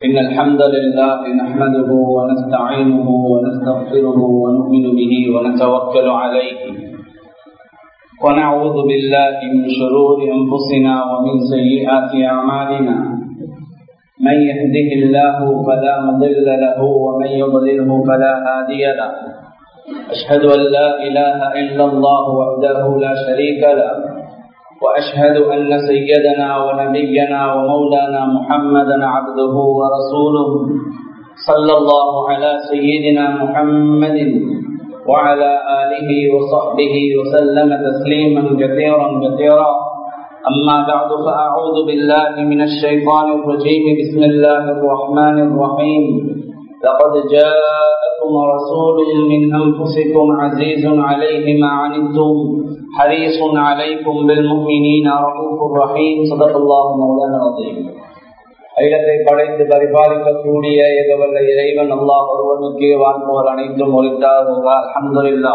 إن الحمد لله نحمده ونستعينه ونستغفره ونؤمن به ونتوكل عليه ونعوذ بالله من شرور أنفسنا ومن سيئات أعمالنا من يهده الله فلا مضل له ومن يضلله فلا هادي له أشهد أن لا إله إلا الله وحده لا شريك له وأشهد أن سيدنا ونبينا ومولانا محمدا عبده ورسوله صلى الله على سيدنا محمد وعلى آله وصحبه وسلم تسليما كثيرا كثيرا أما بعد فأعوذ بالله من الشيطان الرجيم بسم الله الرحمن الرحيم لقد جاءكم رسول من أنفسكم عزيز عليه ما عنتم حريص عليكم بالمؤمنين رؤوف رحيم صدق الله مولانا العظيم அகிலத்தை படைத்து பரிபாலிக்கக்கூடிய ஏகவல்ல இறைவன் அல்லாஹ் ஒருவனுக்கே வாழ்பவர் அனைத்தும் ஒழித்தார் அலமதுல்லா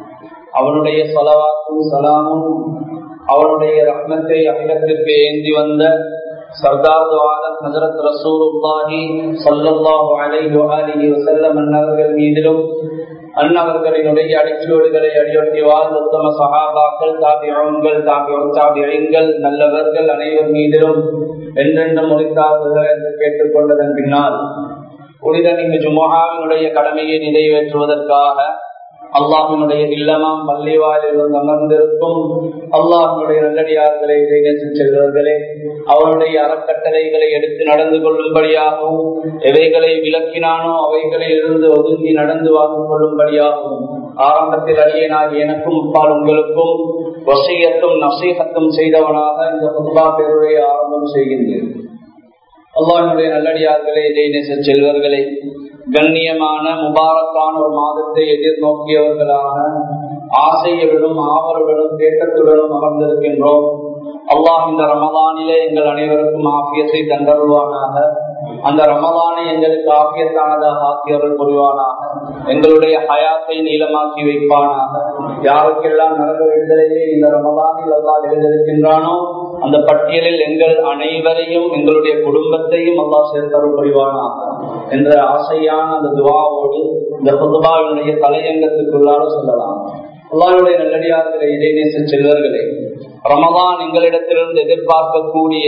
அவனுடைய சலவாக்கும் சலாமும் அவனுடைய ரத்னத்தை அகிலத்திற்கு ஏந்தி வந்த சர்தார் ஆலம் ஹசரத் ரசூலுல்லாஹி சல்லல்லாஹு அலைஹி வஆலிஹி வஸல்லம் அன்னவர்கள் மீதிலும் அன்னவர்களினுடைய அடிச்சுவடுகளை அடியொட்டி வாழ்ந்த உத்தம சகாபாக்கள் தாபியங்கள் தாபியம் தாபியங்கள் நல்லவர்கள் அனைவர் மீதிலும் என்றென்றும் முடித்தார்கள் என்று கேட்டுக்கொண்டதன் பின்னால் புனித இங்கு ஜுமஹாவினுடைய கடமையை நிறைவேற்றுவதற்காக அல்லாஹினுடைய இல்லமாம் பள்ளிவாயில் வந்து அமர்ந்திருக்கும் அல்லாஹினுடைய நல்லடியார்களை இணைத்து செல்வர்களே அவனுடைய அறக்கட்டளைகளை எடுத்து நடந்து கொள்ளும்படியாகவும் எவைகளை விளக்கினானோ அவைகளில் இருந்து ஒதுங்கி நடந்து வாழ்ந்து கொள்ளும்படியாகவும் ஆரம்பத்தில் அடியனாகி எனக்கும் அப்பால் உங்களுக்கும் வசியத்தும் நசீகத்தும் செய்தவனாக இந்த புதுபா பேருடைய ஆரம்பம் செய்கின்றேன் அல்லாஹினுடைய நல்லடியார்களே இடைநேச செல்வர்களே கண்ணியமான முபாரக்கான ஒரு மாதத்தை எதிர்நோக்கியவர்களாக ஆசையுடனும் ஆவலுடனும் தேட்டத்துடனும் அமர்ந்திருக்கின்றோம் அல்லாஹ் இந்த ரமதானிலே எங்கள் அனைவருக்கும் ஆக்கியத்தை தந்தருவானாக அந்த ரமதானை எங்களுக்கு ஆக்கியத்தானதாக ஆக்கியவர்கள் புரிவானாக எங்களுடைய ஹயாத்தை நீளமாக்கி வைப்பானாக யாருக்கெல்லாம் நரக விடுதலையே இந்த ரமதானில் அல்லாஹ் எழுதியிருக்கின்றானோ அந்த பட்டியலில் எங்கள் அனைவரையும் எங்களுடைய குடும்பத்தையும் அல்லாஹ் சேர்த்தருள் புரிவானாக என்ற ஆசையான அந்த துவாவோடு இந்த புதுபாவினுடைய தலையங்கத்துக்குள்ளார சொல்லலாம் அல்லாருடைய நல்லடியார்களை இடைநேச செல்வர்களே ரமதான் எங்களிடத்திலிருந்து எதிர்பார்க்கக்கூடிய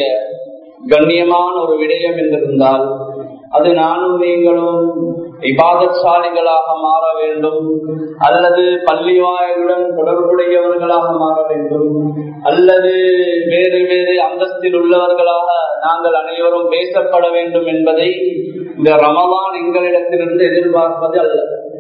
கண்ணியமான ஒரு விடயம் என்றிருந்தால் அது நானும் நீங்களும் விவாதசாலிகளாக மாற வேண்டும் அல்லது பள்ளி வாயிலுடன் தொடர்புடையவர்களாக மாற வேண்டும் அல்லது வேறு வேறு அந்தஸ்தில் உள்ளவர்களாக நாங்கள் அனைவரும் பேசப்பட வேண்டும் என்பதை இந்த ரமதான் எங்களிடத்திலிருந்து எதிர்பார்ப்பது அல்ல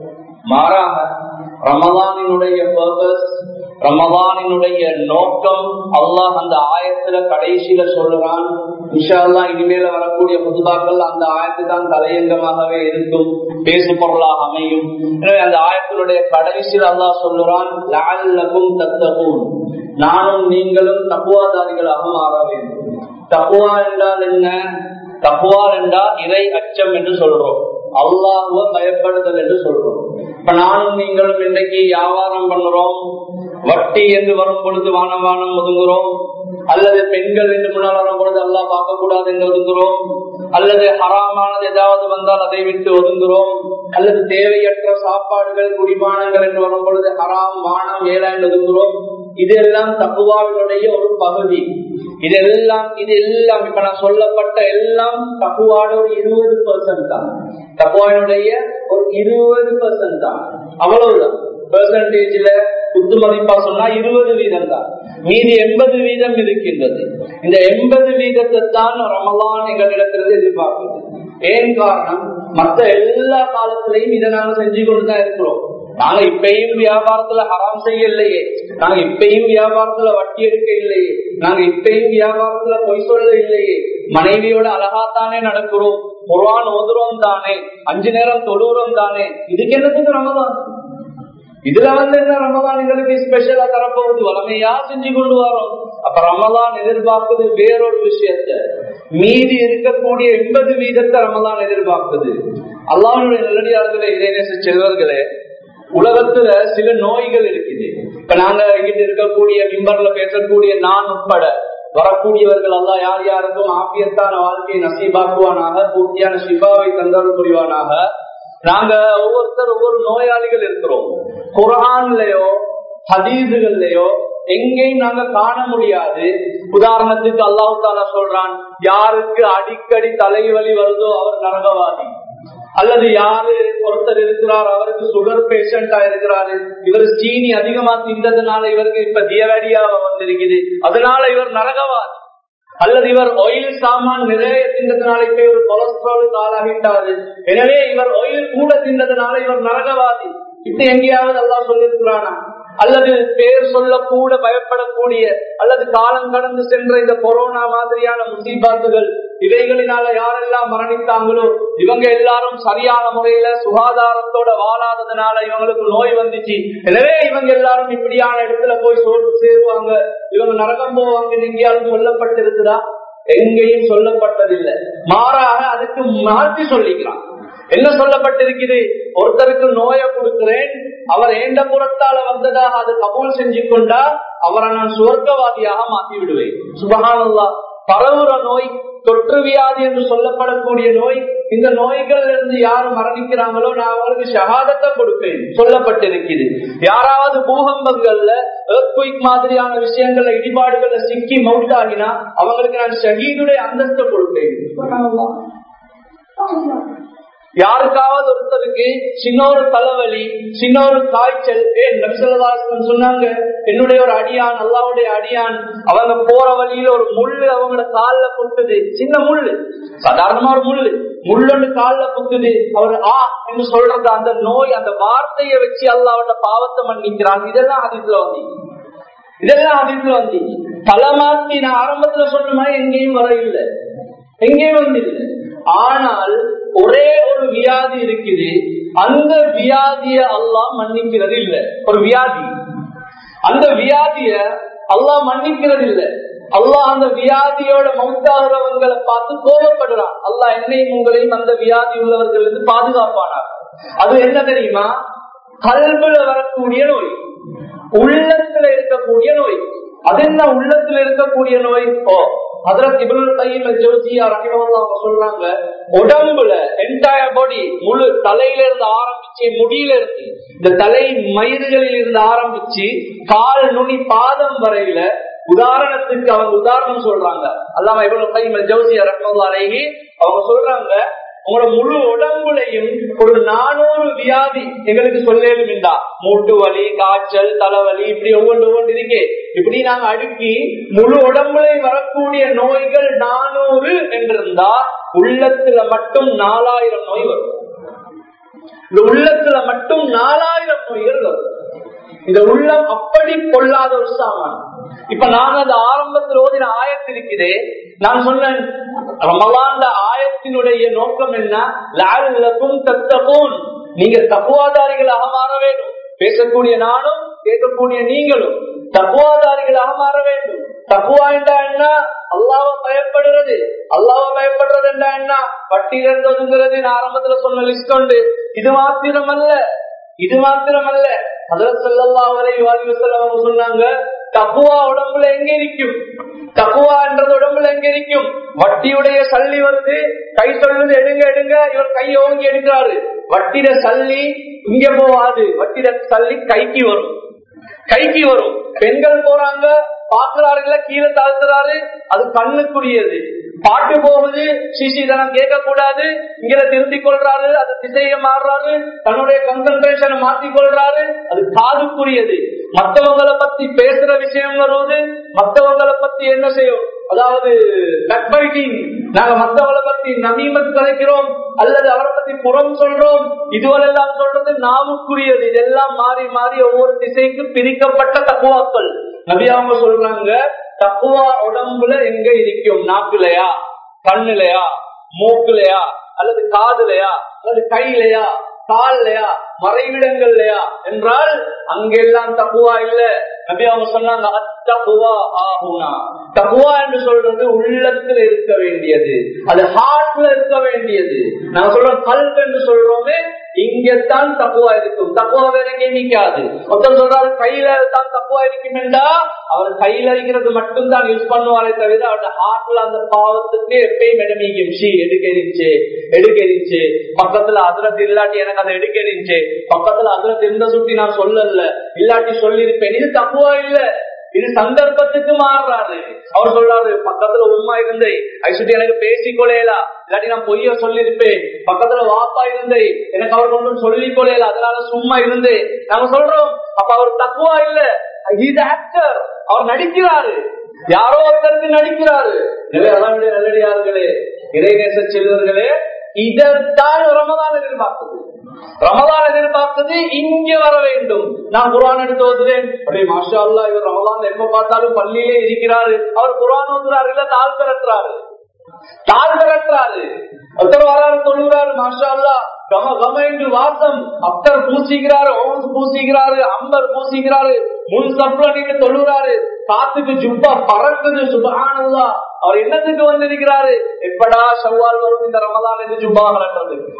மாறாக ரமதானினுடைய பர்பஸ் ரமதானினுடைய நோக்கம் அல்லாஹ் அந்த ஆயத்துல கடைசியில சொல்லுறான் விஷால்லா இனிமேல வரக்கூடிய புதுதாக்கள் அந்த ஆயத்து தான் தலையங்கமாகவே இருக்கும் பேசு பொருளாக அமையும் எனவே அந்த ஆயத்தினுடைய கடைசியில் அல்லாஹ் சொல்லுறான் லால்லகும் தத்தகும் நானும் நீங்களும் தப்புவாதாரிகளாக மாற வேண்டும் தப்புவா என்றால் என்ன தப்புவா என்றால் இறை அச்சம் என்று சொல்றோம் அல்லாஹுவ பயப்படுதல் என்று சொல்றோம் இப்ப நானும் நீங்களும் இன்றைக்கு வியாபாரம் பண்ணுறோம் வட்டி என்று வரும் பொழுது வானம் வானம் ஒதுங்குறோம் அல்லது பெண்கள் என்று முன்னால் வரும் பொழுது அல்லா பார்க்க கூடாது என்று ஒதுங்குறோம் அல்லது ஹராமானது ஏதாவது வந்தால் அதை விட்டு ஒதுங்குறோம் அல்லது தேவையற்ற சாப்பாடுகள் குடிபானங்கள் என்று வரும் பொழுது ஹராம் வானம் ஏழா என்று ஒதுங்குறோம் இதெல்லாம் தப்புவாவினுடைய ஒரு பகுதி இதெல்லாம் இது எல்லாம் இப்ப நான் சொல்லப்பட்ட எல்லாம் தப்புவாட ஒரு இருபது பெர்சன்ட் தான் தப்புவாவினுடைய ஒரு இருபது பெர்சன்ட் தான் அவ்வளவுதான் பெர்சன்டேஜ்ல குத்து மதிப்பா சொன்னா இருபது வீதம் தான் மீதி எண்பது வீதம் இருக்கின்றது இந்த எண்பது வீதத்தை தான் ரமலான் எங்களிடத்திலிருந்து எதிர்பார்க்குது ஏன் காரணம் மற்ற எல்லா காலத்திலையும் இதை நாங்க செஞ்சு கொண்டுதான் இருக்கிறோம் நாங்க இப்பயும் வியாபாரத்துல ஹராம் செய்ய இல்லையே நாங்க இப்பயும் வியாபாரத்துல வட்டி எடுக்க இல்லையே நாங்க இப்பயும் வியாபாரத்துல பொய் சொல்ல இல்லையே மனைவியோட அழகாத்தானே நடக்கிறோம் குரான் ஓதுறோம் தானே அஞ்சு நேரம் தொழுறோம் தானே இதுக்கு என்னத்துக்கு ரமதான் இதுல வந்து என்ன ரமதான் எங்களுக்கு ஸ்பெஷலா தரப்போகுது வளமையா செஞ்சு கொண்டு வரோம் அப்ப ரமதான் எதிர்பார்க்குது வேறொரு விஷயத்த மீதி இருக்கக்கூடிய எண்பது வீதத்தை ரமதான் எதிர்பார்க்குது அல்லாஹனுடைய நல்லடியார்களே இறைநேச செல்வர்களே உலகத்துல சில நோய்கள் இருக்குது இப்ப நாங்க இங்கிட்டு இருக்கக்கூடிய மிம்பர்ல பேசக்கூடிய நான் உட்பட வரக்கூடியவர்கள் அல்லா யார் யாருக்கும் ஆப்பியத்தான வாழ்க்கையை நசீபாக்குவானாக பூர்த்தியான சிபாவை தந்தல் புரிவானாக நாங்க ஒவ்வொருத்தர் ஒவ்வொரு நோயாளிகள் இருக்கிறோம் குரான்லயோ ஹதீதுகள்லயோ எங்கேயும் நாங்க காண முடியாது உதாரணத்துக்கு அல்லாஹு தாலா சொல்றான் யாருக்கு அடிக்கடி தலைவலி வருதோ அவர் நரகவாதி அல்லது யாரு ஒருத்தர் இருக்கிறார் அவருக்கு சுகர் பேஷண்டா இருக்கிறாரு இவர் சீனி அதிகமா தின்றதுனால இவருக்கு இப்ப தியவடியா வந்திருக்குது அதனால இவர் நரகவாதி அல்லது இவர் ஆயில் சாமான் நிறைய தின்றதுனால இப்ப இவர் கொலஸ்ட்ராலுக்கு ஆளாகிட்டாரு எனவே இவர் ஆயில் கூட தின்றதுனால இவர் நரகவாதி இப்ப எங்கேயாவது எல்லாம் சொல்லியிருக்கிறானா அல்லது பேர் சொல்ல கூட பயப்படக்கூடிய அல்லது காலம் கடந்து சென்ற இந்த கொரோனா மாதிரியான முசீபாத்துகள் இவைகளினால யாரெல்லாம் மரணித்தாங்களோ இவங்க எல்லாரும் சரியான முறையில சுகாதாரத்தோட வாழாததுனால இவங்களுக்கு நோய் வந்துச்சு எனவே இவங்க எல்லாரும் இப்படியான இடத்துல போய் சோறு சேருவாங்க இவங்க நரகம் போவாங்க எங்கேயாவது சொல்லப்பட்டிருக்குதா எங்கேயும் சொல்லப்பட்டதில்லை மாறாக அதுக்கு மாற்றி சொல்லிக்கிறான் என்ன சொல்லப்பட்டிருக்குது ஒருத்தருக்கு நோயை கொடுக்கிறேன் அவர் ஏண்ட புறத்தால வந்ததாக அது கபூல் செஞ்சு கொண்டா அவரை நான் சுவர்க்கவாதியாக மாற்றி விடுவேன் சுபகானல்லா பரவுற நோய் தொற்று வியாதி என்று சொல்லப்படக்கூடிய நோய் இந்த நோய்கள் இருந்து யாரு மரணிக்கிறாங்களோ நான் அவங்களுக்கு ஷகாதத்தை கொடுப்பேன் சொல்லப்பட்டிருக்குது யாராவது பூகம்பங்கள்ல மாதிரியான விஷயங்கள்ல இடிபாடுகள்ல சிக்கி மவுட்டாகினா அவங்களுக்கு நான் ஷஹீதுடைய அந்தஸ்தை கொடுப்பேன் யாருக்காவது ஒருத்தருக்கு சின்ன ஒரு தலைவலி சின்ன ஒரு காய்ச்சல் ஏன் நபிசல்லாசன் சொன்னாங்க என்னுடைய ஒரு அடியான் அல்லாவுடைய அடியான் அவங்க போற வழியில ஒரு முள்ளு அவங்களோட கால்ல குத்துது சின்ன முள்ளு சாதாரணமா ஒரு முள்ளு முள்ளொன்று கால்ல குத்துது அவர் ஆ என்று சொல்றது அந்த நோய் அந்த வார்த்தையை வச்சு அல்லாவோட பாவத்தை மன்னிக்கிறாங்க இதெல்லாம் அதிர்ல வந்து இதெல்லாம் அதிர்ல வந்து தலைமாத்தி நான் ஆரம்பத்துல சொன்ன மாதிரி எங்கேயும் வர இல்லை எங்கேயும் வந்து இல்லை ஆனால் ஒரே ஒரு வியாதி இருக்குது அந்த வியாதிய அல்லாஹ் மன்னிக்கிறது இல்ல ஒரு வியாதி அந்த வியாதிய அல்லாஹ் மன்னிக்கிறது இல்ல அல்லாஹ் அந்த வியாதியோட மௌத்தாகிறவங்களை பார்த்து கோபப்படுறான் அல்லாஹ் என்னையும் உங்களையும் அந்த வியாதி உள்ளவர்கள் இருந்து பாதுகாப்பானார் அது என்ன தெரியுமா கல்வில வரக்கூடிய நோய் உள்ளத்துல இருக்கக்கூடிய நோய் அது என்ன உள்ளத்துல இருக்கக்கூடிய நோய் ஓ அதற்கு இவர்கள் கையில் ஜோசியா அவங்க சொல்றாங்க உடம்புல என்டையர் பாடி முழு தலையில இருந்து ஆரம்பிச்சு முடியில இருந்து இந்த தலை மயிர்களில் இருந்து ஆரம்பிச்சு கால் நுனி பாதம் வரையில உதாரணத்துக்கு அவங்க உதாரணம் சொல்றாங்க அல்லாம இவ்வளவு கையில் ஜோசியா ரஹ்மல்லாலேஹி அவங்க சொல்றாங்க உங்களோட முழு உடம்புலையும் ஒரு நானூறு வியாதி எங்களுக்கு சொல்லேலும் இந்தா மூட்டு வலி காய்ச்சல் தலைவலி இப்படி ஒவ்வொன்று ஒவ்வொன்று இருக்கே இப்படி நாங்க அடுக்கி முழு உடம்புலையும் வரக்கூடிய நோய்கள் நானூறு என்றிருந்தா உள்ளத்துல மட்டும் நாலாயிரம் நோய் வரும் இந்த உள்ளத்துல மட்டும் நாலாயிரம் நோய்கள் வரும் இந்த உள்ளம் அப்படி பொல்லாத ஒரு சாமான் இப்ப நான் அந்த ஆரம்பத்தில் ஓதின ஆயத்து இருக்கிறே நான் சொன்னேன் ரமலாந்த ஆயத்தினுடைய நோக்கம் என்ன லாலுக்கும் தத்தகும் நீங்க தப்புவாதாரிகளாக மாற வேண்டும் பேசக்கூடிய நானும் கேட்கக்கூடிய நீங்களும் தப்புவாதாரிகளாக மாற வேண்டும் தப்புவா என்றா என்ன அல்லாவ பயப்படுறது அல்லாவ பயப்படுறது என்றா என்ன பட்டியலிருந்து ஒதுங்கிறது நான் ஆரம்பத்துல சொன்ன லிஸ்ட் உண்டு இது மாத்திரம் அல்ல இது மாத்திரம் அல்ல அதற்கு செல்லல்லா வரை அவங்க சொன்னாங்க தக்குவா உடம்புல எங்க இருக்கும் தக்குவா என்றது உடம்புல எங்க இருக்கும் வட்டியுடைய சல்லி வருது கை சொல்லுது எடுங்க எடுங்க இவர் கை ஓங்கி எடுக்கிறாரு வட்டிட சல்லி இங்க போவாது வட்டிட சல்லி கைக்கு வரும் கைக்கு வரும் பெண்கள் போறாங்க பாக்குறாருல கீழே தாழ்த்துறாரு அது கண்ணுக்குரியது பாட்டு போகுது சிசிதனம் கேட்க கூடாது இங்க திருத்திக் கொள்றாரு அது திசையை மாறுறாரு தன்னுடைய கன்சன்ட்ரேஷனை மாற்றிக் கொள்றாரு அது காதுக்குரியது மற்றவங்களை பத்தி பேசுற விஷயம் வருவது மற்றவங்களை பத்தி என்ன செய்யும் அதாவது நாங்க மற்றவங்களை பத்தி நமீமத் கலைக்கிறோம் அல்லது அவரை பத்தி புறம் சொல்றோம் இதுவரெல்லாம் சொல்றது நாமுக்குரியது இதெல்லாம் மாறி மாறி ஒவ்வொரு திசைக்கு பிரிக்கப்பட்ட தக்குவாக்கள் நபி அவங்க சொல்றாங்க தக்குவா உடம்புல எங்க இருக்கும் நாக்குலையா கண்ணுலையா மூக்குலையா அல்லது காதுலையா அல்லது கையிலையா கால்லையா மறைவிடங்கள்லையா என்றால் அங்கெல்லாம் தக்குவா இல்ல நபி அவங்க சொன்னாங்க அத்தகுவா ஆகுனா தகுவா என்று சொல்றது உள்ளத்துல இருக்க வேண்டியது அது ஹார்ட்ல இருக்க வேண்டியது நாங்க சொல்றோம் கல்வி என்று சொல்றோமே இங்கத்தான் தப்புவா இருக்கும் தப்புவா வேற எங்கேயும் நிக்காது ஒருத்தர் சொல்றாரு கையில தான் தப்புவா இருக்கும் என்றா அவர் கையில இருக்கிறது மட்டும் தான் யூஸ் பண்ணுவாரே தவிர அவருடைய ஹார்ட்ல அந்த பாவத்துக்கு எப்பயும் இடமிக்கும் ஷீ எடுக்க இருந்துச்சு எடுக்க இருந்துச்சு பக்கத்துல அதிரத்து இல்லாட்டி எனக்கு அதை எடுக்க இருந்துச்சு பக்கத்துல அதிரத்து இருந்த சுட்டி நான் சொல்லல இல்லாட்டி சொல்லியிருப்பேன் இது தப்புவா இல்ல இது சந்தர்ப்பத்துக்கு மாறுறாரு அவர் சொல்றாரு பக்கத்துல உண்மை இருந்தே ஐசுட்டி எனக்கு பேசிக்கொள்ளேலா இல்லாட்டி நான் பொய்ய சொல்லியிருப்பேன் பக்கத்துல வாப்பா இருந்தே எனக்கு அவர் கொண்டு சொல்லிக் கொள்ளேல அதனால சும்மா இருந்தேன் நாங்க சொல்றோம் அப்ப அவர் தக்குவா இல்ல இது ஆக்டர் அவர் நடிக்கிறாரு யாரோ ஒருத்தருக்கு நடிக்கிறாரு எனவே அல்லாவுடைய நல்லடியார்களே இறைநேச செல்வர்களே இதைத்தான் ரமதான் எதிர்பார்க்குது ரமதான் எதிர்பார்த்தது இங்க வர வேண்டும் நான் குரான் எடுத்து ஓதுறேன் அப்படியே மாஷா அல்லா இவர் ரமதான் எப்ப பார்த்தாலும் பள்ளியிலே இருக்கிறாரு அவர் குரான் ஓதுறாரு இல்ல தாழ் திரட்டுறாரு தாழ் திரட்டுறாரு ஒருத்தர் வராரு தொழுகிறாரு மாஷா அல்லா கம கம என்று வாசம் அப்தர் பூசிக்கிறாரு ஓன்ஸ் பூசிக்கிறாரு அம்பர் பூசிக்கிறாரு முன் சப்ல நீங்க தொழுகிறாரு காத்துக்கு ஜுப்பா பறக்குது சுபகானல்லா அவர் என்னத்துக்கு வந்திருக்கிறாரு எப்படா செவ்வால் வரும் இந்த ரமதான் என்று ஜுப்பா கலட்டுறதுக்கு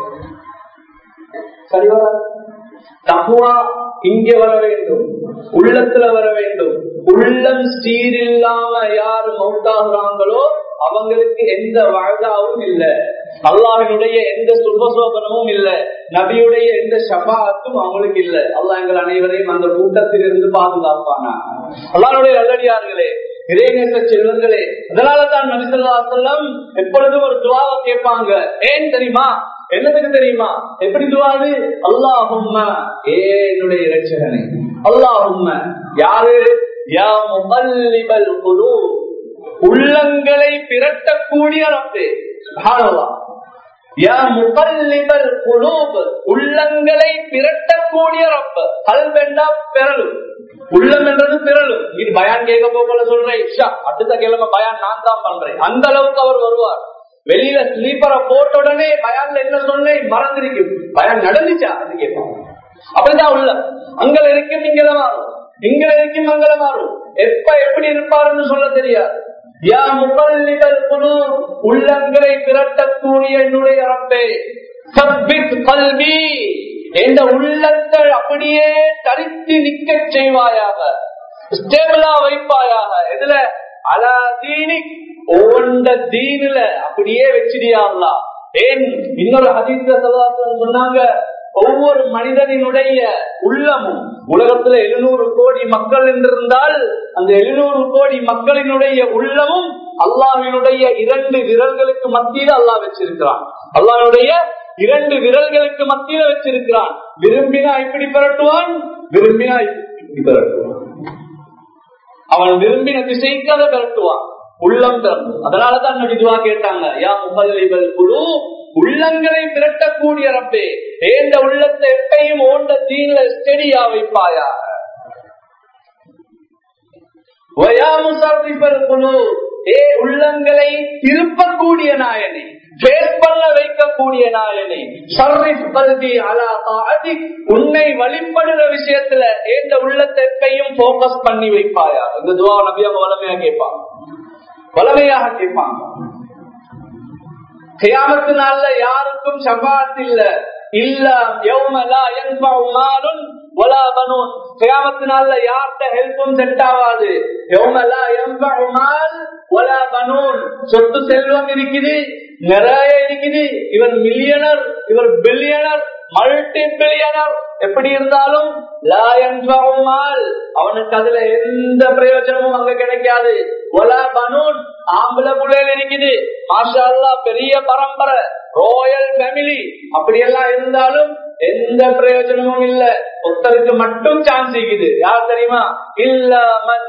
சரிவரா தகுவா இங்க வர வேண்டும் உள்ளத்துல வர வேண்டும் உள்ளம் சீரில்லாம யார் மௌத்தாகிறாங்களோ அவங்களுக்கு எந்த வாழ்தாவும் இல்ல அல்லாஹினுடைய எந்த சுபசோபனமும் இல்ல நபியுடைய எந்த ஷபாத்தும் அவங்களுக்கு இல்ல அல்லாஹ் எங்கள் அனைவரையும் அந்த கூட்டத்தில் இருந்து பாதுகாப்பானா அல்லாஹனுடைய நல்லடியார்களே இறைநேச செல்வங்களே அதனாலதான் நபிசல்லா செல்லம் எப்பொழுதும் ஒரு துவாவை கேட்பாங்க ஏன் தெரியுமா என்னதுக்கு தெரியுமா எப்படி துவாது அல்லாஹும்ம ஏ என்னுடைய இரட்சகனே அல்லாஹும்ம யாரு யா முகல்லிபல் குழு உள்ளங்களை பிரட்டக்கூடிய ரப்பே சுப்ஹானல்லாஹ் யா முகல்லிபல் குலூப் உள்ளங்களை பிரட்டக்கூடிய ரப்ப கல்வெண்டா பெறலும் உள்ளம் என்றது பிறலும் இது பயான் கேட்க போகல சொல்றேன் இஷா அடுத்த கிழமை பயான் நான் தான் பண்றேன் அந்த அளவுக்கு அவர் வருவார் வெளியில ஸ்லீப்பரை போட்ட உடனே பயான்ல என்ன சொன்னேன் மறந்திருக்கும் பயான் நடந்துச்சா அது கேட்பாங்க அப்படிதான் உள்ள அங்க இருக்கும் இங்கத மாறும் இங்க இருக்கும் அங்கத மாறும் எப்ப எப்படி இருப்பாருன்னு சொல்ல தெரியாது யா முகல்லிகள் குழு உள்ளங்களை திரட்டக்கூடிய என்னுடைய ரப்பே சப்பித் கல்வி என்ற உள்ளத்தை அப்படியே தரித்து நிக்க செய்வாயாக ஸ்டேபிளா வைப்பாயாக இதுல அலா தீனி ஓண்ட தீனில அப்படியே வச்சிடியாங்களா ஏன் இன்னொரு ஹதீஸ்ல சல்லாசலம் சொன்னாங்க ஒவ்வொரு மனிதனினுடைய உள்ளமும் உலகத்துல எழுநூறு கோடி மக்கள் என்றிருந்தால் அந்த எழுநூறு கோடி மக்களினுடைய உள்ளமும் அல்லாஹினுடைய இரண்டு விரல்களுக்கு மத்தியில் அல்லாஹ் வச்சிருக்கிறான் அல்லாஹனுடைய இரண்டு விரல்களுக்கு மத்தியில வச்சிருக்கிறான் விரும்பினா இப்படி பெறட்டுவான் விரும்பினா இப்படி பெறட்டுவான் அவன் விரும்பின திசைக்கு அதை பெறட்டுவான் உள்ளம் திறந்து அதனாலதான் நடிதுவா கேட்டாங்க யா முகல்லிபல் குழு உள்ளங்களை திரட்டக்கூடிய ரப்பே ஏந்த உள்ளத்தை எப்பையும் ஓண்ட தீன்ல ஸ்டெடியா வைப்பாயா ஏ உள்ளங்களை திருப்பக்கூடிய நாயனே பேஸ் பண்ண வைக்கக்கூடிய நாயனே சர்ரிப் கல்வி அலா தாதி உன்னை வழிபடுற விஷயத்துல ஏந்த உள்ளத்தை எப்பையும் போக்கஸ் பண்ணி வைப்பாயா இந்த துவா நபியா வளமையா கேட்பாங்க வளமையாக கேட்பாங்க கியாமத்து நாள்ல யாருக்கும் ஷபாத் இல்ல இல்ல யௌமலா யன்ஃபஉ மாலுன் வலா பனூன் கியாமத்து நாள்ல யார்ட்ட ஹெல்ப்பும் செட் ஆகாது யௌமலா யன்ஃபஉ மால் வலா பனூன் சொத்து செல்வம் இருக்குது நிறைய இருக்குது இவர் மில்லியனர் இவர் பில்லியனர் மல்டி பில்லியனர் எப்படி இருந்தாலும் அவனுக்கு அதுல எந்த பிரயோஜனமும் அங்க கிடைக்காது ஆம்பளை புள்ளைகள் இருக்குது மாஷா அல்லா பெரிய பரம்பரை ரோயல் ஃபேமிலி அப்படியெல்லாம் இருந்தாலும் எந்த பிரயோஜனமும் இல்ல ஒருத்தருக்கு மட்டும் சான்ஸ் இருக்குது யார் தெரியுமா இல்லாமன்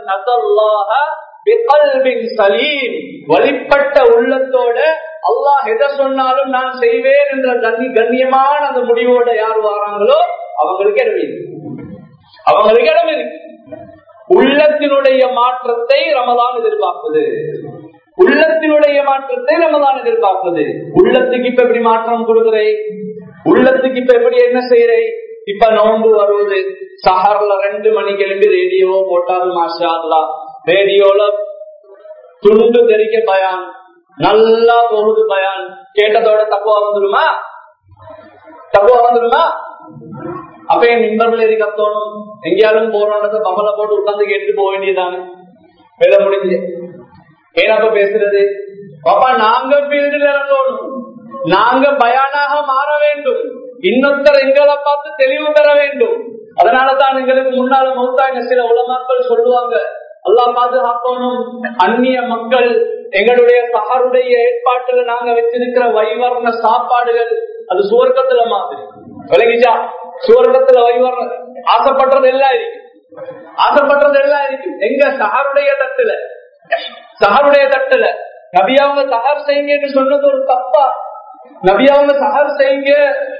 சலீம் வழிபட்ட உள்ளத்தோட அல்லாஹ் எதை சொன்னாலும் நான் செய்வேன் என்ற கண்ணி கண்ணியமான அந்த முடிவோட யார் வராங்களோ அவங்களுக்கு இடம் இருக்கு அவங்களுக்கு இடம் இருக்கு உள்ளத்தினுடைய மாற்றத்தை ரமதான் எதிர்பார்ப்பது உள்ளத்தினுடைய மாற்றத்தை ரமதான் எதிர்பார்ப்பது உள்ளத்துக்கு இப்ப எப்படி மாற்றம் கொடுக்கிறேன் உள்ளத்துக்கு இப்ப எப்படி என்ன செய்யறேன் இப்ப நோன்பு வருவது சஹர்ல ரெண்டு மணிக்கு எழும்பி ரேடியோ போட்டாலும் மாஷா ரேடியோல துண்டு தெரிக்க பயான் நல்லா போகுது பயான் கேட்டதோட தப்புவா வந்துடுமா தப்புவா வந்துடுமா அப்ப என் மின்பர்கள் எரி கத்தோணும் எங்கேயாலும் போறோன்றத பம்பல போட்டு உட்கார்ந்து கேட்டு போக வேண்டியதானே வேலை முடிஞ்சு ஏனப்ப பேசுறது பாப்பா நாங்க ஃபீல்டில் இறங்கணும் நாங்க பயானாக மாற வேண்டும் இன்னொருத்தர் எங்களை பார்த்து தெளிவு பெற வேண்டும் அதனாலதான் எங்களுக்கு முன்னால மௌத்தாங்க சில உலமாக்கள் சொல்லுவாங்க அல்லா பாதுகாக்கணும் அந்நிய மக்கள் எங்களுடைய சகருடைய ஏற்பாட்டுல நாங்க வச்சிருக்கிற வைவர்ண சாப்பாடுகள் அது சுவர்க்கத்துல மாதிரி விளங்கிச்சா சுவர்க்கத்துல வைவர்ண ஆசைப்படுறது எல்லாம் இருக்கு ஆசைப்படுறது எல்லாம் இருக்கு எங்க சகருடைய தட்டுல சஹருடைய தட்டுல நபி அவங்க சஹர் செய்யுங்க சொன்னது ஒரு தப்பா நபி அவங்க சஹர் செய்யுங்க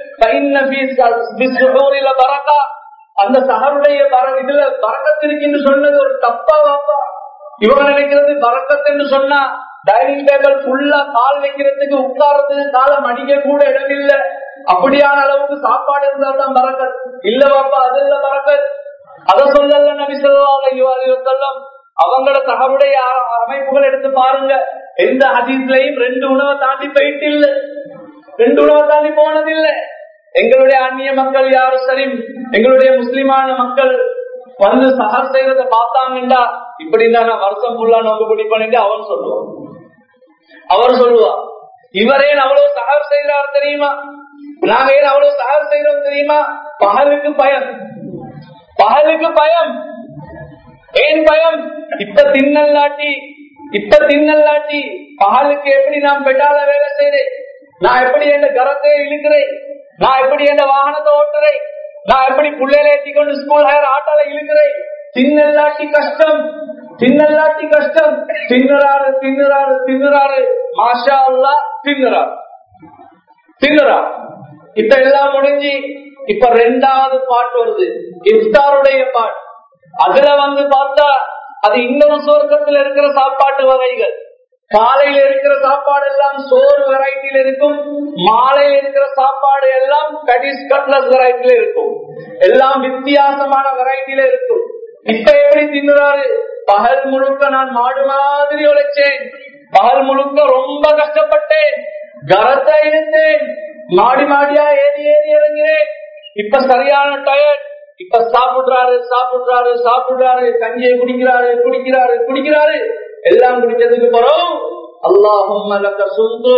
பரக்கா அந்த சஹருடைய இதுல பறக்கத்து இருக்குன்னு சொன்னது ஒரு தப்பா வாப்பா இவங்க நினைக்கிறது பறக்கத்து என்று சொன்னா டைனிங் டேபிள் ஃபுல்லா கால் வைக்கிறதுக்கு உட்கார்றதுக்கு காலை மடிக்க கூட இடம் இல்ல அப்படியான அளவுக்கு சாப்பாடு இருந்தா தான் பறக்கத் இல்ல வாப்பா அது இல்ல பறக்கத் அத சொல்லல நபி சொல்லலாம் அவங்கள தகவுடைய அமைப்புகள் எடுத்து பாருங்க எந்த ஹதீஸ்லயும் ரெண்டு உணவை தாண்டி போயிட்டு இல்ல ரெண்டு உணவை தாண்டி போனதில்லை எங்களுடைய அந்நிய மக்கள் யாரும் சரி எங்களுடைய முஸ்லிமான மக்கள் வந்து சஹர் செய்யறத பார்த்தாங்கண்டா இப்படி நான் வருஷம் ஃபுல்லா நோக்கு பிடிப்பேன் அவன் சொல்லுவான் அவர் சொல்லுவா இவர் ஏன் அவ்வளவு சஹர் செய்யறாரு தெரியுமா நாங்க ஏன் அவ்வளவு சஹர் செய்யறோம் தெரியுமா பகலுக்கு பயம் பகலுக்கு பயம் ஏன் பயம் இப்ப தின்னல்லாட்டி இப்ப தின்னல்லாட்டி பகலுக்கு எப்படி நான் பெட்டால வேலை செய்றேன் நான் எப்படி என் கரத்தை இழுக்கிறேன் நான் எப்படி என் வாகனத்தை ஓட்டுறேன் நான் எப்படி பிள்ளையில ஏற்றிக்கொண்டு ஸ்கூல் ஹயர் ஆட்டால இழுக்கிறேன் தின்னல்லாட்டி கஷ்டம் தின்னல்லாட்டி கஷ்டம் தின்னுறாரு தின்னுறாரு தின்னுறாரு மாஷா அல்லா தின்னுறாரு தின்னுறா இப்ப எல்லாம் முடிஞ்சு இப்ப ரெண்டாவது பாட்டு வருது இஃப்தாருடைய பாட்டு அதுல வந்து பார்த்தா அது இன்னொரு சொர்க்கத்தில் இருக்கிற சாப்பாட்டு வகைகள் காலையில இருக்கிற சாப்பாடு எல்லாம் சோறு வெரைட்டில இருக்கும் மாலையில இருக்கிற சாப்பாடு எல்லாம் கடிஸ் கட்லஸ் வெரைட்டில இருக்கும் எல்லாம் வித்தியாசமான வெரைட்டில இருக்கும் இப்ப எப்படி தின்னுறாரு பகல் முழுக்க நான் மாடு மாதிரி உழைச்சேன் பகல் முழுக்க ரொம்ப கஷ்டப்பட்டேன் கரத்தை இழுத்தேன் மாடி மாடியா ஏறி ஏறி இறங்கினேன் இப்ப சரியான டயர்ட் இப்ப சாப்பிடுறாரு சாப்பிடுறாரு சாப்பிடுறாரு கஞ்சியை குடிக்கிறாரு குடிக்கிறாரு குடிக்கிறாரு எல்லாம் குடிச்சதுக்கு பிறகு அல்லாஹும் சுந்து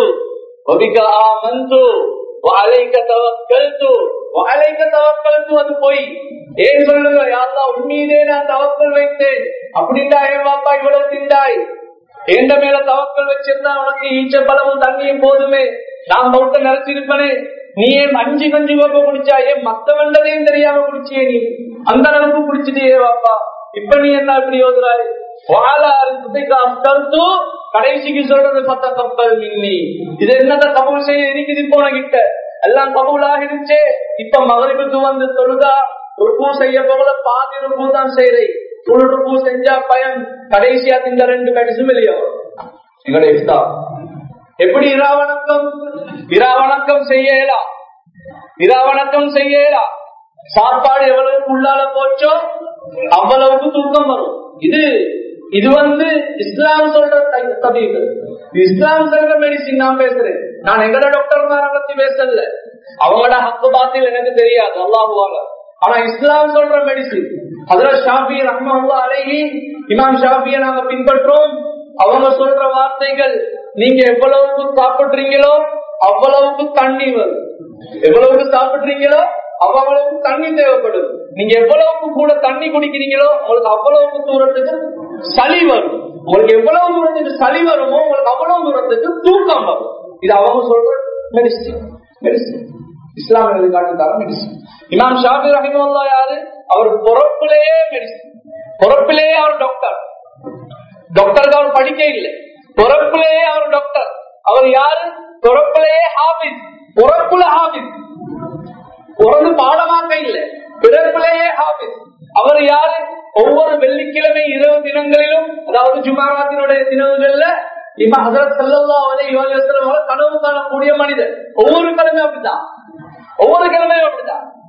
ஆமந்து அலைக்க தவக்கல்து அலைக்க தவக்கல்து அது போய் ஏன் சொல்லுங்க யாரெல்லாம் உண்மையிலே நான் தவக்கல் வைத்தேன் அப்படின்டா ஏன் பாப்பா இவ்வளவு திண்டாய் எந்த மேல தவக்கல் வச்சிருந்தா உனக்கு ஈச்ச பழமும் தண்ணியும் போதுமே நான் மௌத்த நினைச்சிருப்பனே நீ ஏன் அஞ்சு கஞ்சி கோப்ப குடிச்சா ஏன் மத்த வெண்டதையும் தெரியாம குடிச்சியே நீ அந்த அளவுக்கு குடிச்சிட்டே பாப்பா இப்ப நீ என்ன இப்படி யோதுறாரு கடைசிக்கு சொல்றது பத்த கப்பல் மின்னி இது என்னத கபூல் செய்ய இருக்குது போன கிட்ட எல்லாம் கபூலாக இருந்துச்சு இப்ப மகரிபுக்கு வந்து தொழுதா ருப்பு செய்ய போகல பாதி ருப்பு தான் செய்யறேன் ஃபுல் ருப்பு செஞ்சா பயம் கடைசியா இந்த ரெண்டு கடிசும் வெளியே எங்களுடைய இஃப்தார் எப்படி இராவணக்கம் இராவணக்கம் செய்யலாம் இராவணக்கம் செய்யலாம் சாப்பாடு எவ்வளவுக்கு உள்ளால போச்சோ அவ்வளவுக்கு தூக்கம் வரும் இது இது வந்து இஸ்லாம் சொல்ற தபீபு இஸ்லாம் சொல்ற மெடிசின் நான் பேசுறேன் நான் எங்கட டாக்டர் பத்தி பேசல அவங்களோட ஹக்கு பாத்தில் எனக்கு தெரியாது அல்லாஹுவாங்க ஆனா இஸ்லாம் சொல்ற மெடிசின் அதுல ஷாஃபி ரஹ்மா அழகி இமாம் ஷாஃபியை நாங்க பின்பற்றோம் அவங்க சொல்ற வார்த்தைகள் நீங்க எவ்வளவுக்கு சாப்பிடுறீங்களோ அவ்வளவுக்கு தண்ணி வரும் எவ்வளவுக்கு சாப்பிடுறீங்களோ அவ்வளவுக்கு தண்ணி தேவைப்படும் நீங்க எவ்வளவுக்கு கூட தண்ணி குடிக்கிறீங்களோ உங்களுக்கு அவ்வளவுக்கு தூரத்துக்கு சளி வரும் உங்களுக்கு எவ்வளவு தூரத்துக்கு சளி வருமோ உங்களுக்கு அவ்வளவு தூரத்துக்கு தூக்கம் வரும் இது அவங்க சொல்ற மெடிசின் மெடிசின் இஸ்லாமிய காட்டுக்கார மெடிசின் இமாம் ஷாபி ரஹிமுல்லா யாரு அவர் பொறப்பிலேயே மெடிசின் பொறப்பிலேயே அவர் டாக்டர் டாக்டருக்கு அவர் படிக்க இல்லை பொறப்பிலேயே அவர் டாக்டர் அவர் யாரு பொறப்பிலேயே ஹாபிஸ் பொறப்புல ஹாபிஸ் பிறந்து பாடமாக்க இல்ல பிறப்பிலேயே ஹாபிஸ் அவர் யாரு ஒவ்வொரு வெள்ளிக்கிழமை இரவு தினங்களிலும் அதாவது ஜுமாராத்தினுடைய தினங்கள்ல இப்ப ஹசரத் சல்லா அலை கனவு காணக்கூடிய மனிதர் ஒவ்வொரு கிழமையும் அப்படித்தான் ஒவ்வொரு கிழமையும் அப்படித்தான்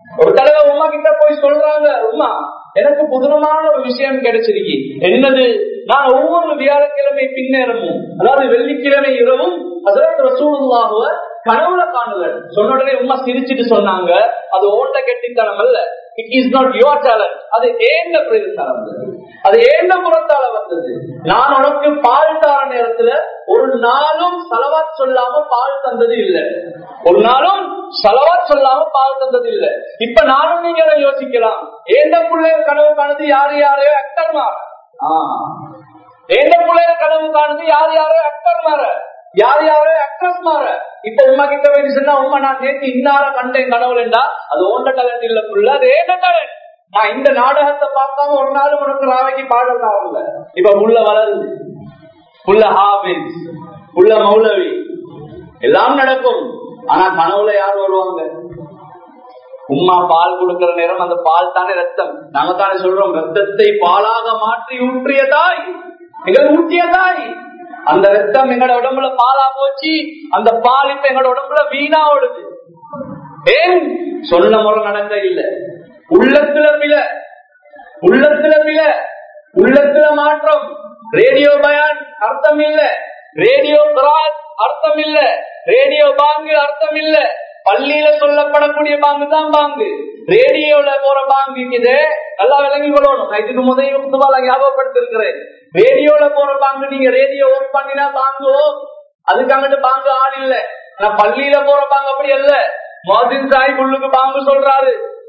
ஒரு தடவை உமா கிட்ட போய் சொல்றாங்க உமா எனக்கு புதுனமான ஒரு விஷயம் கிடைச்சிருக்கு என்னது நான் ஒவ்வொரு வியாழக்கிழமை பின்னேறமும் அதாவது வெள்ளிக்கிழமை இரவும் அதற்கு ரசூலுல்லாஹுவ கனவுல காணுவேன் சொன்ன உடனே உமா சிரிச்சுட்டு சொன்னாங்க அது ஓட்ட கெட்டித்தனம் அல்ல it is not your talent அது ஏந்த பிரேதத்தால வந்தது அது ஏந்த புறத்தால வந்தது நான் உனக்கு பால் தார நேரத்துல ஒரு நாளும் செலவாத் சொல்லாம பால் தந்தது இல்ல ஒரு நாளும் செலவாத் சொல்லாம பால் தந்தது இல்ல இப்ப நானும் நீங்க அதை யோசிக்கலாம் ஏந்த பிள்ளைய கனவு காணுது யாரு யாரையோ அக்டர் மாற ஏந்த பிள்ளைய கனவு காணுது யார் யாரோ அக்டர் மாற யார் யாரோ அக்ட்ரஸ் மாற இப்ப உமா கிட்ட போய் சொன்னா உமா நான் நேற்று இன்னார கண்டேன் கனவுலண்டா அது ஓண்ட டேலண்ட் இல்ல புள்ள அது ஏண்ட டேலண்ட் நான் இந்த நாடகத்தை பார்க்காம ஒரு நாள் உனக்கு ராவைக்கு பாடத்தாவில்ல இப்ப புள்ள வளருது புள்ள ஹாபிஸ் புள்ள மௌலவி எல்லாம் நடக்கும் ஆனா கனவுல யார் வருவாங்க உமா பால் கொடுக்கிற நேரம் அந்த பால் தானே ரத்தம் நாங்க தானே சொல்றோம் ரத்தத்தை பாலாக மாற்றி ஊற்றிய தாய் எங்கள் ஊற்றிய தாய் அந்த ரத்தம் எங்களோட உடம்புல பாலா போச்சு அந்த பால் இப்ப எங்களோட உடம்புல வீணா ஓடுது ஏன் சொன்ன முறை நடக்க இல்ல உள்ளத்துல பில உள்ளத்துல பில உள்ளத்துல மாற்றம் ரேடியோ பயான் அர்த்தம் இல்ல ரேடியோ கிராஸ் அர்த்தம் இல்ல ரேடியோ பாங்கு அர்த்தம் இல்ல பள்ளியில சொல்லப்படக்கூடிய பாங்கு தான் பாங்கு ரேடியோல போற பாங்கு இருக்குது நல்லா விளங்கி கொள்ளணும் நான் இதுக்கு முதல் ஞாபகப்படுத்திருக்கிறேன் ரேடியோல போற பாங்கு நீங்க ரேடியோ ஓன் பண்ணினா பாங்கு அதுக்கு அங்கிட்டு பாங்கு ஆள் இல்ல ஆனா பள்ளியில போற பாங்கு அப்படி அல்ல மோதின் சாய் உள்ளுக்கு பாங்கு சொல்றாரு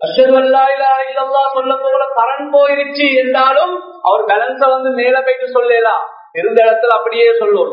சொல்ல போல கரண் போயிருச்சு என்றாலும் அவர் பேலன்ஸ வந்து மேல போயிட்டு சொல்லலாம் இருந்த இடத்துல அப்படியே சொல்லணும்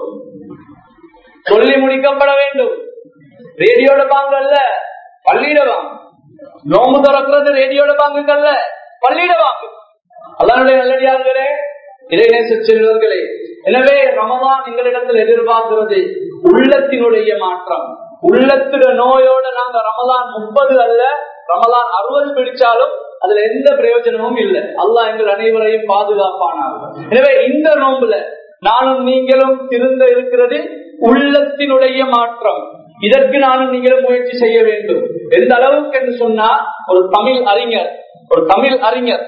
சொல்லி முடிக்கப்பட வேண்டும் ரேடியோட பாங்கு அல்ல பள்ளியிட வாங்க நோம்பு திறக்கிறது ரேடியோட பாங்குக்கு அல்ல பள்ளியிட வாங்க அல்லாருடைய நல்லடியார்களே இறைநேச செல்வர்களே எனவே ரமதான் எங்களிடத்தில் எதிர்பார்க்கிறது உள்ளத்தினுடைய மாற்றம் உள்ளத்திட நோயோட நாங்க ரமதான் முப்பது அல்ல ரமதான் அறுபது பிடிச்சாலும் அதுல எந்த பிரயோஜனமும் இல்லை அல்லாஹ் எங்கள் அனைவரையும் பாதுகாப்பானாங்க எனவே இந்த நோம்புல நானும் நீங்களும் திருந்த இருக்கிறது உள்ளத்தினுடைய மாற்றம் இதற்கு நானும் நீங்களும் முயற்சி செய்ய வேண்டும் எந்த அளவுக்கு என்று சொன்னா ஒரு தமிழ் அறிஞர் ஒரு தமிழ் அறிஞர்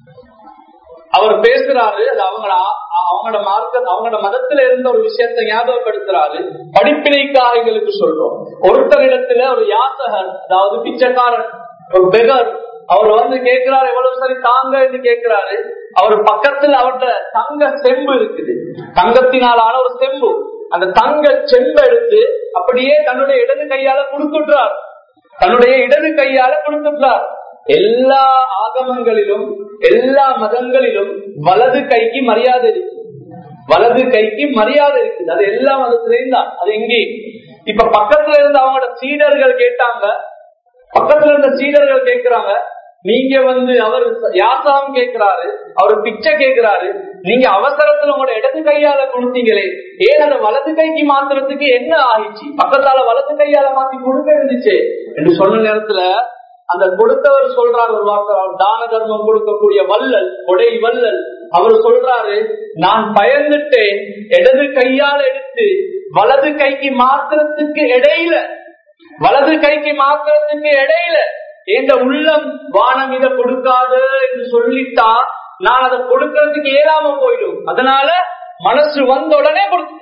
அவர் பேசுறாரு அது அவங்கள அவங்களோட மார்க்க அவங்களோட மதத்துல இருந்த ஒரு விஷயத்தை ஞாபகப்படுத்துறாரு படிப்பினைக்காக எங்களுக்கு சொல்றோம் ஒருத்தரிடத்துல ஒரு யாசகர் அதாவது பிச்சைக்காரன் ஒரு பெகர் அவர் வந்து கேட்கிறாரு எவ்வளவு சரி தாங்க என்று கேட்கிறாரு அவர் பக்கத்துல அவர்கிட்ட தங்க செம்பு இருக்குது தங்கத்தினாலான ஒரு செம்பு அந்த தங்க செம்பு எடுத்து அப்படியே தன்னுடைய இடது கையால கொடுத்துட்டார் தன்னுடைய இடது கையால கொடுத்துட்டார் எல்லா ஆகமங்களிலும் எல்லா மதங்களிலும் வலது கைக்கு மரியாதை இருக்கு வலது கைக்கு மரியாதை இருக்குது அது எல்லா மதத்திலையும் தான் அது எங்கே இப்ப பக்கத்துல இருந்து அவங்களோட சீடர்கள் கேட்டாங்க பக்கத்துல இருந்த சீடர்கள் கேட்கிறாங்க நீங்க வந்து அவர் யாசாம் கேட்கிறாரு அவர் பிச்சை கேட்கிறாரு நீங்க அவசரத்துல உங்களோட இடது கையால கொடுத்தீங்களே ஏன் அந்த வலது கைக்கு மாத்துறதுக்கு என்ன ஆயிடுச்சு பக்கத்தால வலது கையால மாத்தி கொடுக்க இருந்துச்சு என்று சொன்ன நேரத்துல அந்த கொடுத்தவர் சொல்றாரு ஒரு வார்த்தை அவர் தான தர்மம் கொடுக்கக்கூடிய வல்லல் கொடை வல்லல் அவர் சொல்றாரு நான் பயந்துட்டேன் இடது கையால் எடுத்து வலது கைக்கு மாத்திரத்துக்கு இடையில வலது கைக்கு மாத்திரத்துக்கு இடையில எந்த உள்ளம் வானம் இதை கொடுக்காது என்று சொல்லிட்டா நான் அதை கொடுக்கறதுக்கு ஏறாம போயிடும் அதனால மனசு வந்த உடனே கொடுத்து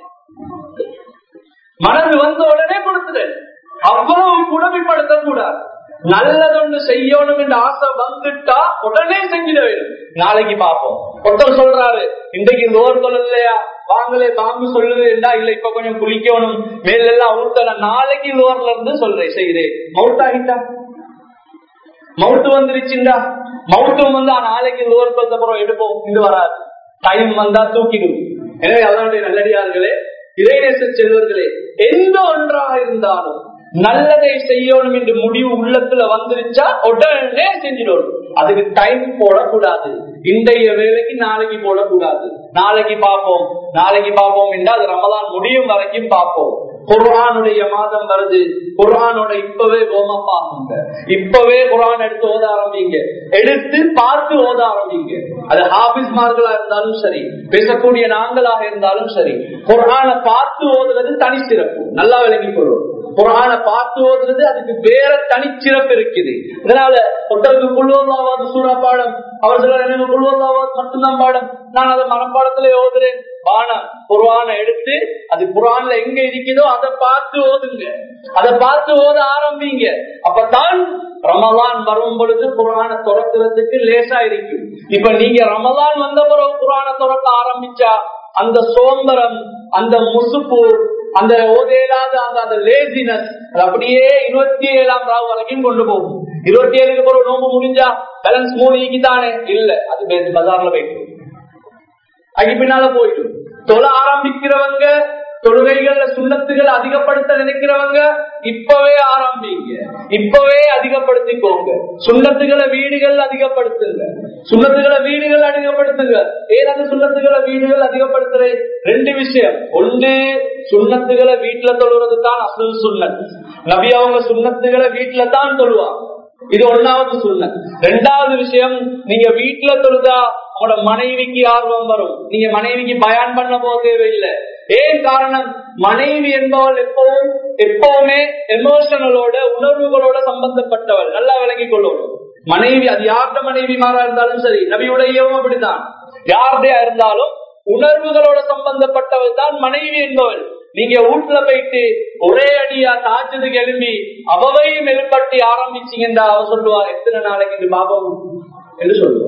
மனது வந்த உடனே கொடுத்துடு அவ்வளவு குடமைப்படுத்த கூடாது நல்லதொன்று செய்யணும் என்ற ஆசை வந்துட்டா உடனே செஞ்சிட வேண்டும் நாளைக்கு பார்ப்போம் ஒருத்தர் சொல்றாரு இன்றைக்கு லோர் சொல்லலையா வாங்கலே பாம்பு சொல்லுதுண்டா இல்ல இப்ப கொஞ்சம் குளிக்கணும் மேல எல்லாம் ஊத்தல நாளைக்கு லோர்ல இருந்து சொல்றேன் செய்தேன் மவுட் ஆகிட்டா மவுத்து வந்துருச்சுண்டா மவுட்டும் வந்து நாளைக்கு லோர் அப்புறம் எடுப்போம் இங்க வராது டைம் வந்தா தூக்கிடும் எனவே அதனுடைய நல்லடியார்களே இறைநேச செல்வர்களே எந்த ஒன்றாக இருந்தாலும் நல்லதை செய்யணும் என்று முடிவு உள்ளத்துல வந்துருச்சா உடனே செஞ்சிடணும் அதுக்கு டைம் போடக்கூடாது இன்றைய வேலைக்கு நாளைக்கு போடக்கூடாது நாளைக்கு பார்ப்போம் நாளைக்கு பார்ப்போம் என்றால் அது ரமதான் முடியும் வரைக்கும் பார்ப்போம் குர்ஆனுடைய மாதம் வருது குர்ஆனோட இப்பவே கோம பாருங்க இப்பவே குர்ஆன் எடுத்து ஓத ஆரம்பிங்க எடுத்து பார்த்து ஓத ஆரம்பிங்க அது ஹாபிஸ்மார்களா இருந்தாலும் சரி பேசக்கூடிய நாங்களாக இருந்தாலும் சரி குர்ஆனை பார்த்து ஓதுறது தனி சிறப்பு நல்லா விளங்கி கொள்ளும் குரான பார்த்து ஓதுறது அதுக்கு வேற தனிச்சிறப்பு இருக்குது இதனால ஒருத்தருக்கு குழுவல்லாவது சூறா பாடம் அவர் சிலர் எனக்கு குழுவல்லாவது மட்டும்தான் பாடம் நான் அதை மனப்பாடத்துல ஓதுறேன் பானம் குரான எடுத்து அது குரான்ல எங்க இருக்குதோ அதை பார்த்து ஓதுங்க அதை பார்த்து ஓத ஆரம்பிங்க அப்பதான் ரமலான் வரும் பொழுது குரான துறக்கிறதுக்கு லேசா இருக்கும் இப்ப நீங்க ரமலான் வந்த பிறகு குரான துறக்க ஆரம்பிச்சா அந்த சோம்பரம் அந்த முசுப்பு அந்த ஓதையிலாத அந்த அந்த லேசினஸ் அது அப்படியே இருபத்தி ஏழாம் ராவு வரைக்கும் கொண்டு போகும் இருபத்தி ஏழுக்கு பிறகு நோம்பு முடிஞ்சா பேலன்ஸ் மூணு தானே இல்ல அது பஜார்ல போயிட்டு அங்கே பின்னால போயிடும் தொலை ஆரம்பிக்கிறவங்க தொழுகைகள்ல சுண்ணத்துகள் அதிகப்படுத்த நினைக்கிறவங்க இப்பவே ஆரம்பிங்க இப்பவே அதிகப்படுத்திக்கோங்க சுண்ணத்துகளை வீடுகள் அதிகப்படுத்துங்க சுண்ணத்துகளை வீடுகள் அதிகப்படுத்துங்க ஏதாவது சுண்ணத்துகளை வீடுகள் அதிகப்படுத்துறேன் ரெண்டு விஷயம் ஒன்று சுண்ணத்துகளை வீட்டுல தொழுறது தான் அசல் சுண்ணத் நபி அவங்க சுண்ணத்துகளை வீட்டுல தான் தொழுவாங்க இது ஒன்னாவது சுண்ண ரெண்டாவது விஷயம் நீங்க வீட்டுல தொழுதா உங்களோட மனைவிக்கு ஆர்வம் வரும் நீங்க மனைவிக்கு பயான் பண்ண போக தேவையில்லை ஏன் காரணம் மனைவி என்பவள் எப்பவும் எப்பவுமே எமோஷனலோட உணர்வுகளோட சம்பந்தப்பட்டவள் நல்லா விளங்கிக் கொள்ளணும் மனைவி அது யார்கிட்ட மனைவி மாறா இருந்தாலும் சரி நபியுடையவும் அப்படித்தான் யாருடையா இருந்தாலும் உணர்வுகளோட சம்பந்தப்பட்டவள் தான் மனைவி என்பவள் நீங்க வீட்டுல போயிட்டு ஒரே அடியா தாச்சதுக்கு எழும்பி அவவையும் எழுப்பட்டி ஆரம்பிச்சீங்கன்னா அவ சொல்லுவா எத்தனை நாளைக்கு இது பாபம் என்று சொல்லுவான்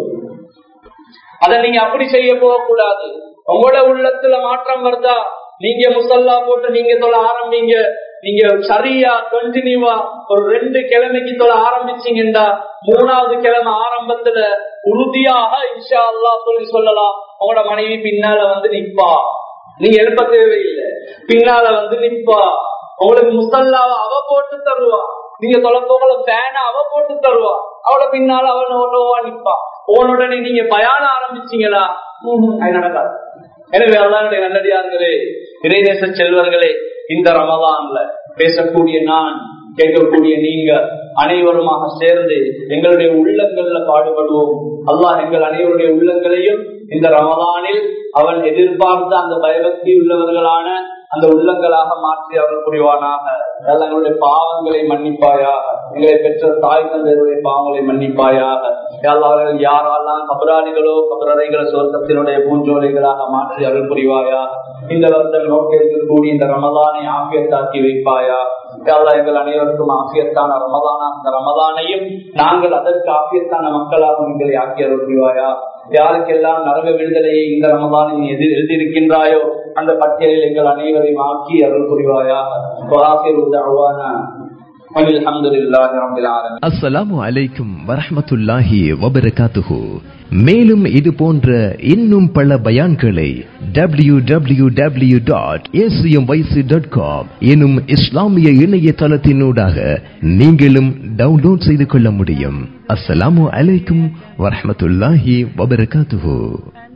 அதை நீங்க அப்படி செய்ய போகக்கூடாது உங்களோட உள்ளத்துல மாற்றம் வருதா நீங்க முசல்லா போட்டு நீங்க தொலை ஆரம்பிங்க நீங்க சரியா கண்டினியூவா ஒரு ரெண்டு கிழமைக்கு தொலை ஆரம்பிச்சீங்கன்னா மூணாவது கிழமை ஆரம்பத்துல உறுதியாக இன்ஷா அல்லா சொல்லி சொல்லலாம் உங்களோட மனைவி பின்னால வந்து நிப்பா நீங்க எழுப்ப தேவையில்லை பின்னால வந்து நிப்பா உங்களுக்கு முசல்லாவை அவ போட்டு தருவா நீங்க தொலைப்போங்கள பேன அவ போட்டு தருவா அவளை பின்னால அவன் நோவா நிப்பா உடனே நீங்க பயான ஆரம்பிச்சீங்களா அது நடக்காது எனவே அதான் நல்லடியார்களே இறைநேச செல்வர்களே இந்த ரமதான்ல பேசக்கூடிய நான் கேட்கக்கூடிய நீங்க அனைவருமாக சேர்ந்து எங்களுடைய உள்ளங்கள்ல பாடுபடுவோம் அல்லாஹ் எங்கள் அனைவருடைய உள்ளங்களையும் இந்த ரமதானில் அவன் எதிர்பார்த்த அந்த பயபக்தி உள்ளவர்களான அந்த உள்ளங்களாக மாற்றி அவர்கள் புரிவானாக எங்களுடைய பாவங்களை மன்னிப்பாயாக எங்களை பெற்ற தாய் தந்தையருடைய பாவங்களை மன்னிப்பாயாக அவர்கள் யாரெல்லாம் கபராளிகளோ கபரறைகளோ சொர்க்கத்தினுடைய பூஞ்சோலைகளாக மாற்றி அருள் புரிவாயா இந்த வருடம் நோக்கி இருக்கக்கூடிய இந்த ரமதானை ஆகியத்தாக்கி வைப்பாயா அல்லா எங்கள் அனைவருக்கும் ஆசியத்தான ரமதானா அந்த ரமதானையும் நாங்கள் அதற்கு ஆசியத்தான மக்களாக எங்களை ஆக்கி அருள் புரிவாயா யாருக்கெல்லாம் நரக விடுதலையை இந்த ரமதான் நீ எதிர் எழுதியிருக்கின்றாயோ அந்த பட்டியலில் எங்கள் அனைவரையும் ஆக்கி அருள் புரிவாயா அஸ்ஸலாமு அலைக்கும் வரஹமத்துல்லாஹி வபரகாத்துஹு மேலும் இது போன்ற இன்னும் பல பயான்களை W W W dot dot com எனும் இஸ்லாமிய இணையதளத்தினூடாக நீங்களும் டவுன்லோட் செய்து கொள்ள முடியும் அஸ்ஸலாமு அலைக்கும் வரஹமத்துல்லாஹி வபரகாத்துஹு